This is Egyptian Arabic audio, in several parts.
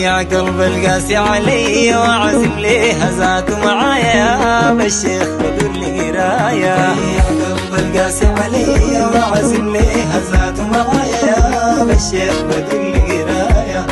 طيع قلب القاسي علي وعزم ليه هزات معايا يا بالشيخ بدر لي قراية طيع قلب القاسي علي وعزم ليه هزات معايا يا بالشيخ بدر لي قراية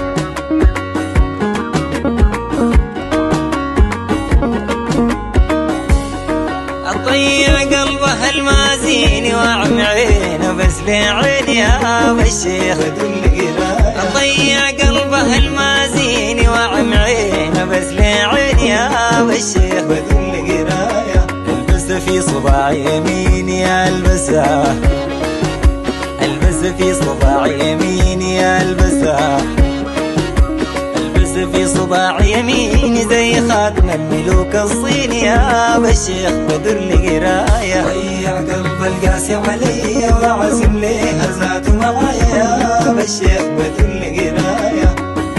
اطيع قلبه المازين واعم عينه بس لعين يا بالشيخ بدل قرايه اطيع قلبه المازين واعم عينه بس لعين يا بالشيخ بدل قرايه البس في صباع يميني البسه البس في صباع يميني البسه البس في صباع يميني زي خاتم الملوك الصين يا بالشيخ بدر لي قرايه ضيع قلب القاسي علي وعزم لي هزات معايا يا بالشيخ بدر لي قرايه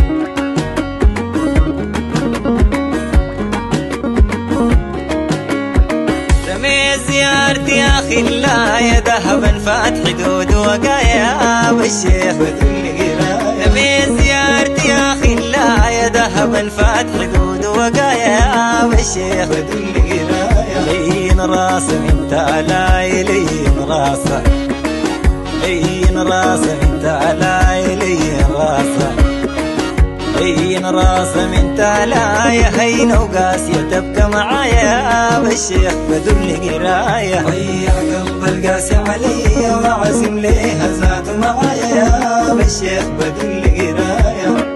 رمي زيارتي يا خلايا ذهبا فات حدود وقايا يا بالشيخ بدر لي قرايه رمي زيارتي يا خلايا ذهبا فات حدود وقايا يا بالشيخ بدر لي قرايه لين راسه من تالاي لين راسه لين راسه من تالاي لين راسه لين راسه من تالايا هين وقاسية تبكى معايا بالشيخ بدر لي قراية ضيع قلب القاسي علي وعزم لي هزات معايا بالشيخ بدر لي قراية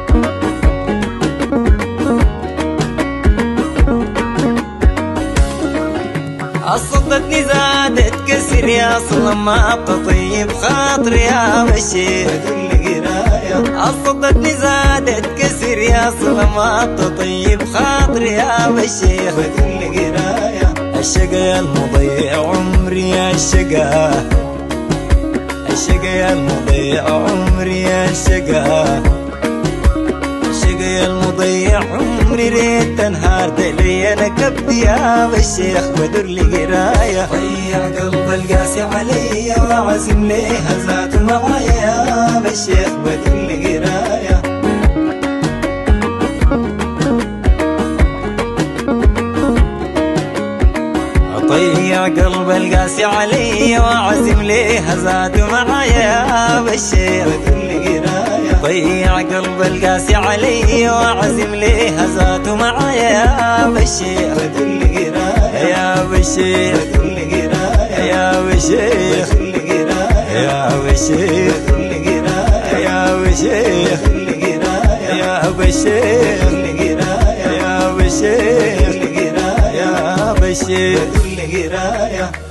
صدتني زادت كسر يا صنم ما بتطيب خاطري يا بشير صدتني زادت كسر يا صنم ما بتطيب خاطري يا بشير الشقا يا المضيع عمري يا الشقا الشقا يا المضيع عمري يا الشقا شقي المضيع عمري ريت تنهار لي انا كبدي يا بالشيخ بدر لي قرايه ضيع قلب القاسي علي وعزم لي هزات معايا يا بالشيخ بدر لي قرايه طيع قلب القاسي علي وعزم لي هزات معايا يا بالشيخ بدر لي قرايه طيع قلب القاسي علي وعزم لي هزات معايا يا بالشيخ بدر لي قرايه يا بالشيخ بدر لي قرايه يا بالشيخ بدر لي قرايه يا بالشيخ بدر لي قرايه يا بالشيخ بدر لي قرايه يا بالشيخ بدر لي قرايه يا بالشيخ بدر لي قرايه يا بالشيخ بدر لي قرايه